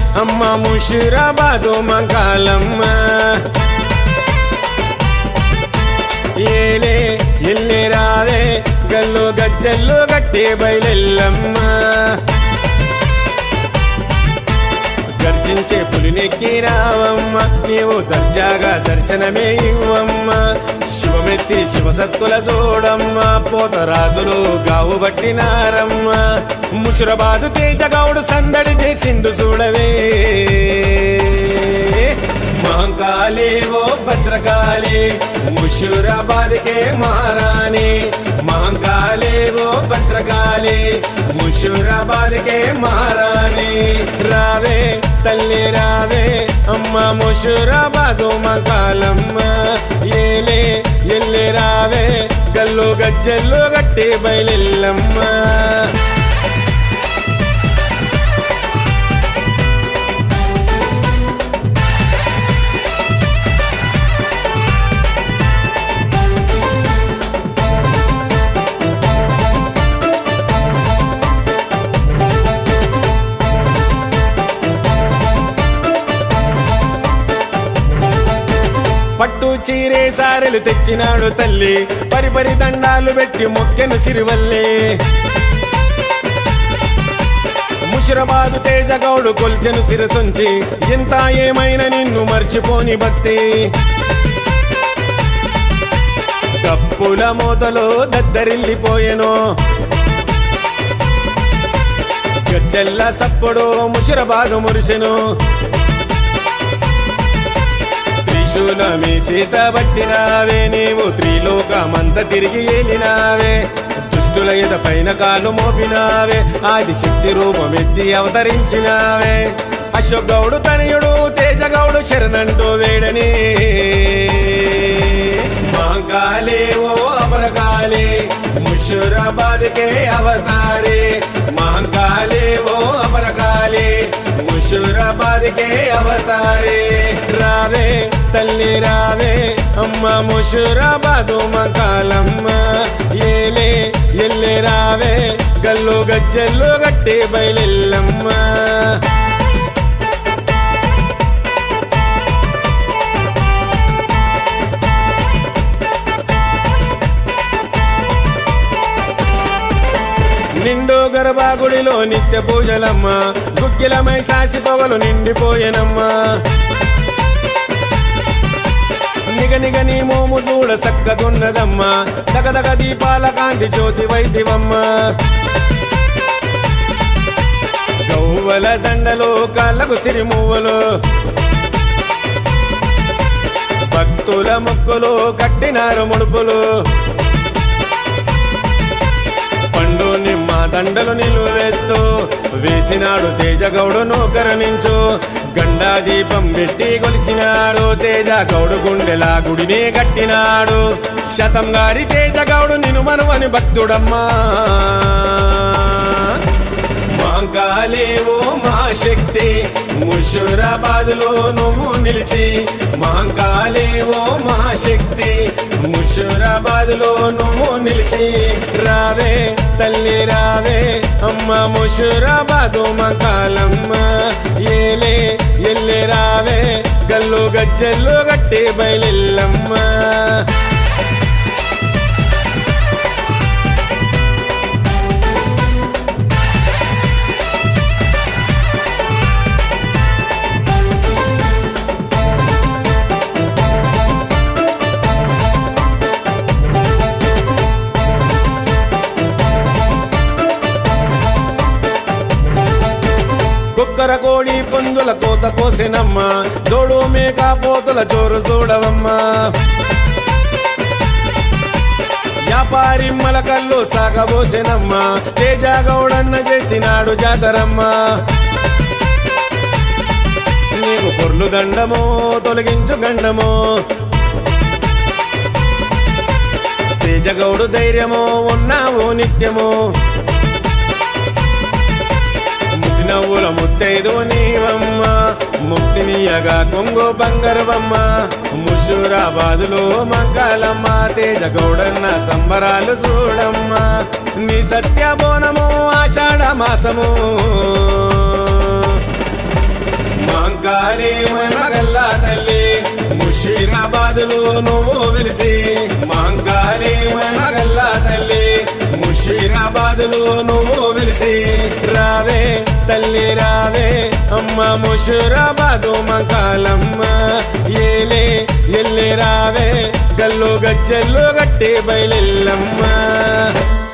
అమ్మ ముషిరాబాదు మంకాలమ్మ ఏలే ఎల్లి రావే గల్లు గజ్జల్లు గట్టి బయలెల్లమ్మ గర్జించే పులినెక్కి రావమ్మ నీవు దర్జాగా దర్శనమే ఇవ్వమ్మ శివమెత్తి శివసత్తుల చూడమ్మ పోతరాజులు గావు పట్టినారమ్మ ముషురబాదు తేజగౌడు సందడి చేసిండు చూడవే మహంకాళి ఓ భద్రకాళి ముషురాబాద్కే మారాని మహంకాళి ఓ భద్రకాళి ముషురాబాద్కే మారాని రావే తల్లి రావే అమ్మ ముషురాబాదు మకాలమ్మ ఏలే ఎల్లి రావే గల్లు గజ్జల్లు గట్టి బయలెల్లమ్మ పట్టు చీరే సారెలు తెచ్చినాడు తల్లి పరిపరి దండాలు పెట్టి మొక్కెను సిరివల్లే ముషిరాబాదు తేజగౌడు కొల్చెను సిరసొంచి ఇంత ఏమైనా నిన్ను మర్చిపోని భక్తి కప్పుల మూతలో దద్దరిల్లిపోయెను గజ్జల్ల సప్పుడు ముషిరాబాదు మురిసెను త్రిశూలమి చేత పట్టినావే నీవు త్రిలోకమంత తిరిగి ఏలినావే దుష్టుల ఎద పైన కాలు మోపినావే ఆది శక్తి రూపమెత్తి అవతరించినావే అశోక్ తనయుడు తేజగౌడు శరణంటూ వేడని మహంకాళి ఓ అపరకాళి ముషురాబాద్కే అవతారి మహంకాళి ఓ అపరకాళి ముషురాబాద్కే అవతారి రావే తల్లి రావే అమ్మ ముషురాబాదు మకాలమ్మ ఏలే ఎల్లి రావే గల్లు గజ్జల్లు గట్టి బయలెల్లమ్మ నిండు గర్భాగుడిలో నిత్య పూజలమ్మ గుక్కిలమై సాసి పొగలు నిండిపోయెనమ్మా నిగ నిగ నీ మోము చూడ సక్కదున్నదమ్మా దగదగ దీపాల కాంతి జ్యోతి వైద్యవమ్మ గౌవల దండలు కాళ్ళకు సిరిమువ్వలు భక్తుల మొక్కులు కట్టినారు ముడుపులు పండు నిమ్మ దండలు నిలువెత్తు వేసినాడు తేజగౌడు నూకరణించు గండా దీపం పెట్టి కొలిచినాడు తేజగౌడు గుండెలా గుడిని కట్టినాడు శతం గారి తేజగౌడు నిను మనువని భక్తుడమ్మా మహంకాళి ఓ మహాశక్తి ముషురాబాదులో నువ్వు నిలిచి మహంకాళి ఓ మహాశక్తి ముషురాబాదులో నువ్వు నిలిచి రావే తల్లి రావే అమ్మ ముషురాబాదు మకాలమ్మ ఏలే ఎల్లి రావే గల్లు గజ్జల్లు గట్టి బయలెల్లమ్మ కుక్కర కోడి పందుల కోత కోసెనమ్మ జోడు మేక పోతుల జోరు చూడవమ్మా వ్యాపారి మలకల్లు సాగబోసెనమ్మ తేజగౌడన్న చేసినాడు జాతరమ్మా నీకు పొర్లు దండము తొలగించు గండము తేజగౌడు ధైర్యము ఉన్నావు నిత్యము ముసినవ్వుల ముత్తైదు నీవమ్మ ముక్తినియగా కొంగు బంగారవమ్మ ముషురాబాదులో మంకాలమ్మ తేజగౌడన్న సంబరాలు చూడమ్మ నీ సత్య బోనము ఆషాఢ మాసము మహంకాళి మగల్లా తల్లి ముషీరాబాదులో నువ్వు వెలిసి మహంకాళి మగల్లా తల్లి ముషీరాబాదులో నువ్వు వెలిసి రావే తల్లి రావే అమ్మ ముషీరాబాదు మంకాలమ్మ ఏలే ఎల్లి రావే గల్లు గజ్జల్లు గట్టి బయలెల్లమ్మ